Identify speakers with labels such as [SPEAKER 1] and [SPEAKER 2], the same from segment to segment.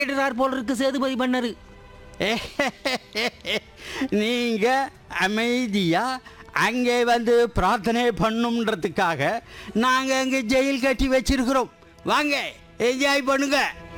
[SPEAKER 1] கேட்டுறார் போல் இருக்கு சேதுபதி மன்னர்
[SPEAKER 2] நீங்க அமைதியா அங்கே வந்து பிரார்த்தனை பண்ணுன்றதுக்காக நாங்க அங்க ஜெயில் கட்டி வச்சிருக்கிறோம் வாங்க என்ஜாய் பண்ணுங்க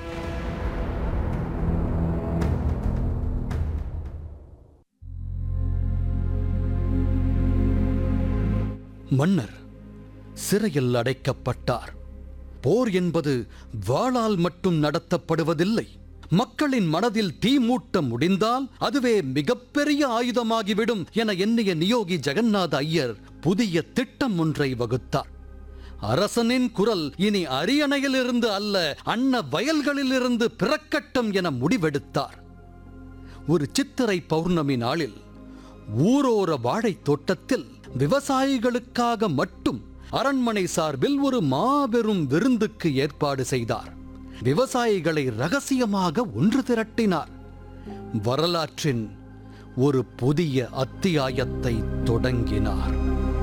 [SPEAKER 3] மன்னர் சிறையில் அடைக்கப்பட்டார் போர் என்பது வாளால் மட்டும் நடத்தப்படுவதில்லை மக்களின் மனதில் தீ மூட்ட முடிந்தால் அதுவே மிகப்பெரிய ஆயுதமாகிவிடும் என எண்ணிய நியோகி ஜெகநாத ஐயர் புதிய திட்டம் ஒன்றை வகுத்தார் அரசனின் குரல் இனி அரியணையிலிருந்து அல்ல அன்ன வயல்களிலிருந்து பிறக்கட்டும் என முடிவெடுத்தார் ஒரு சித்திரை பௌர்ணமி நாளில் ஊரோர வாழைத் தோட்டத்தில் விவசாயிகளுக்காக மட்டும் அரண்மனை சார்பில் ஒரு மாபெரும் விருந்துக்கு ஏற்பாடு செய்தார் விவசாயிகளை ரகசியமாக ஒன்று திரட்டினார் வரலாற்றின் ஒரு புதிய அத்தியாயத்தை தொடங்கினார்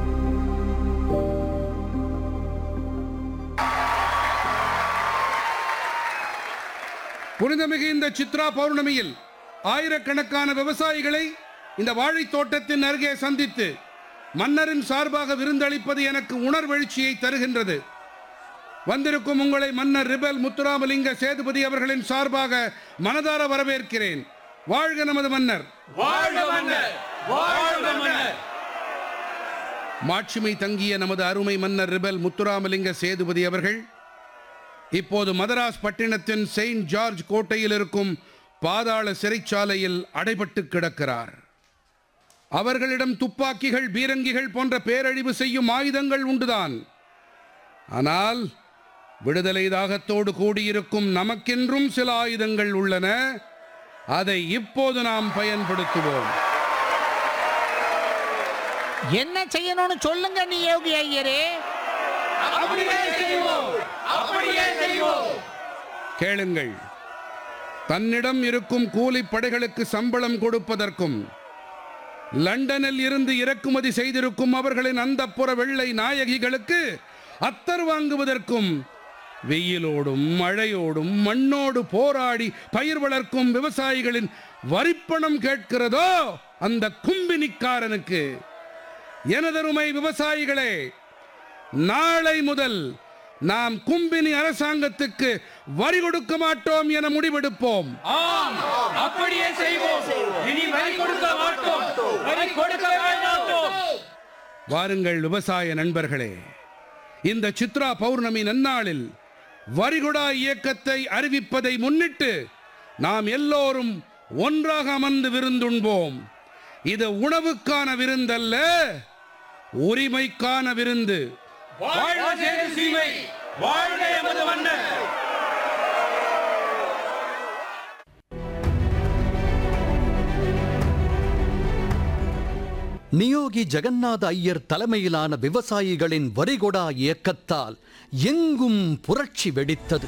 [SPEAKER 4] புனிதமிகு இந்த சித்ரா பௌர்ணமியில் ஆயிரக்கணக்கான விவசாயிகளை இந்த வாழைத் தோட்டத்தின் அருகே சந்தித்து மன்னரின் சார்பாக விருந்தளிப்பது எனக்கு உணர்வெழுச்சியை தருகின்றது வந்திருக்கும் உங்களை மன்னர் ரிபல் முத்துராமலிங்க சேதுபதி அவர்களின் சார்பாக மனதார வரவேற்கிறேன் வாழ்க நமது மன்னர் மாட்சிமை தங்கிய நமது அருமை மன்னர் ரிபல் முத்துராமலிங்க சேதுபதி அவர்கள் இப்போது மதராஸ் பட்டினத்தின் செயின்ட் ஜார்ஜ் கோட்டையில் இருக்கும் பாதாள சிறைச்சாலையில் அடைபட்டு கிடக்கிறார் அவர்களிடம் துப்பாக்கிகள் பீரங்கிகள் போன்ற பேரழிவு செய்யும் ஆயுதங்கள் உண்டுதான் ஆனால் விடுதலை தாகத்தோடு கூடியிருக்கும் நமக்கென்றும் சில ஆயுதங்கள் உள்ளன அதை இப்போது நாம் பயன்படுத்துவோம்
[SPEAKER 1] என்ன செய்யணும்னு சொல்லுங்க நீ யோகி ஐயரே
[SPEAKER 4] கேளுங்கள் தன்னிடம் இருக்கும் கூலிப் படைகளுக்கு சம்பளம் கொடுப்பதற்கும் லண்டனில் இருந்து இறக்குமதி செய்திருக்கும் அவர்களின் அந்தப்புற வெள்ளை நாயகிகளுக்கு அத்தர் வாங்குவதற்கும் வெயிலோடும் மழையோடும் மண்ணோடு போராடி பயிர் வளர்க்கும் விவசாயிகளின் வரிப்பணம் கேட்கிறதோ அந்த கும்பினிக்காரனுக்கு எனதருமை விவசாயிகளே நாளை முதல் நாம் கும்பினி அரசாங்கத்துக்கு வரி கொடுக்க மாட்டோம் என முடிவெடுப்போம்
[SPEAKER 5] அப்படியே செய்வோம் இனி வரி கொடுக்க மாட்டோம் வரி கொடுக்க வேண்டாம்
[SPEAKER 4] வாருங்கள் விவசாய நண்பர்களே இந்த சித்ரா பௌர்ணமி நன்னாளில் வரிகுடா இயக்கத்தை அறிவிப்பதை முன்னிட்டு நாம் எல்லோரும் ஒன்றாக அமர்ந்து விருந்துண்போம் இது உணவுக்கான விருந்தல்ல உரிமைக்கான விருந்து
[SPEAKER 5] வாழ்க சேது சீமை வாழ்க எமது மன்னர்
[SPEAKER 3] நியோகி ஜெகநாத ஐயர் தலைமையிலான விவசாயிகளின் வரிகொடா இயக்கத்தால் எங்கும் புரட்சி வெடித்தது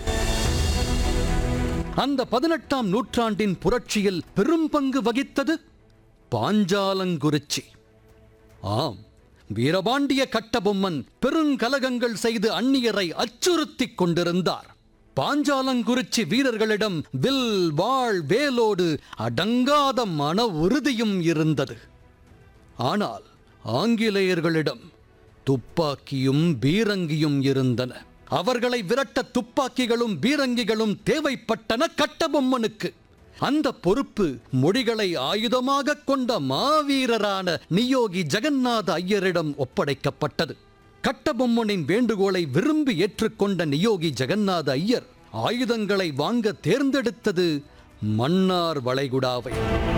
[SPEAKER 3] அந்த பதினெட்டாம் நூற்றாண்டின் புரட்சியில் பெரும் பங்கு வகித்தது பாஞ்சாலங்குறிச்சி ஆம் வீரபாண்டிய கட்டபொம்மன் பெருங்கலகங்கள் செய்து அந்நியரை அச்சுறுத்திக் கொண்டிருந்தார் பாஞ்சாலங்குறிச்சி வீரர்களிடம் வில் வாழ் வேலோடு அடங்காத மன உறுதியும் இருந்தது ஆனால் ஆங்கிலேயர்களிடம் துப்பாக்கியும் பீரங்கியும் இருந்தன அவர்களை விரட்ட துப்பாக்கிகளும் பீரங்கிகளும் தேவைப்பட்டன கட்டபொம்மனுக்கு அந்த பொறுப்பு மொழிகளை ஆயுதமாக கொண்ட மாவீரரான நியோகி ஜெகநாத ஐயரிடம் ஒப்படைக்கப்பட்டது கட்டபொம்மனின் வேண்டுகோளை விரும்பி ஏற்றுக்கொண்ட நியோகி ஜெகநாத ஐயர் ஆயுதங்களை வாங்க தேர்ந்தெடுத்தது மன்னார் வளைகுடாவை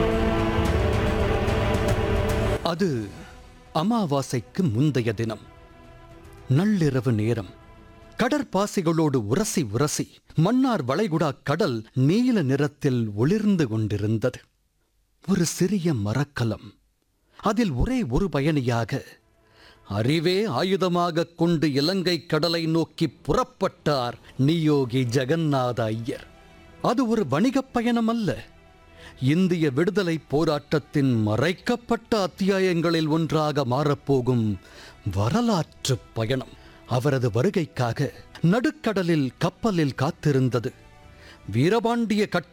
[SPEAKER 3] அது அமாவாசைக்கு முந்தைய தினம் நள்ளிரவு நேரம் கடற்பாசிகளோடு உரசி உரசி மன்னார் வளைகுடா கடல் நீல நிறத்தில் ஒளிர்ந்து கொண்டிருந்தது ஒரு சிறிய மரக்கலம் அதில் ஒரே ஒரு பயணியாக அறிவே ஆயுதமாகக் கொண்டு இலங்கை கடலை நோக்கி புறப்பட்டார் நியோகி ஜெகநாத ஐயர் அது ஒரு வணிகப் பயணம் அல்ல இந்திய விடுதலை போராட்டத்தின் மறைக்கப்பட்ட அத்தியாயங்களில் ஒன்றாக மாறப்போகும் வரலாற்று பயணம் அவரது வருகைக்காக நடுக்கடலில் கப்பலில் காத்திருந்தது வீரபாண்டிய கட்ட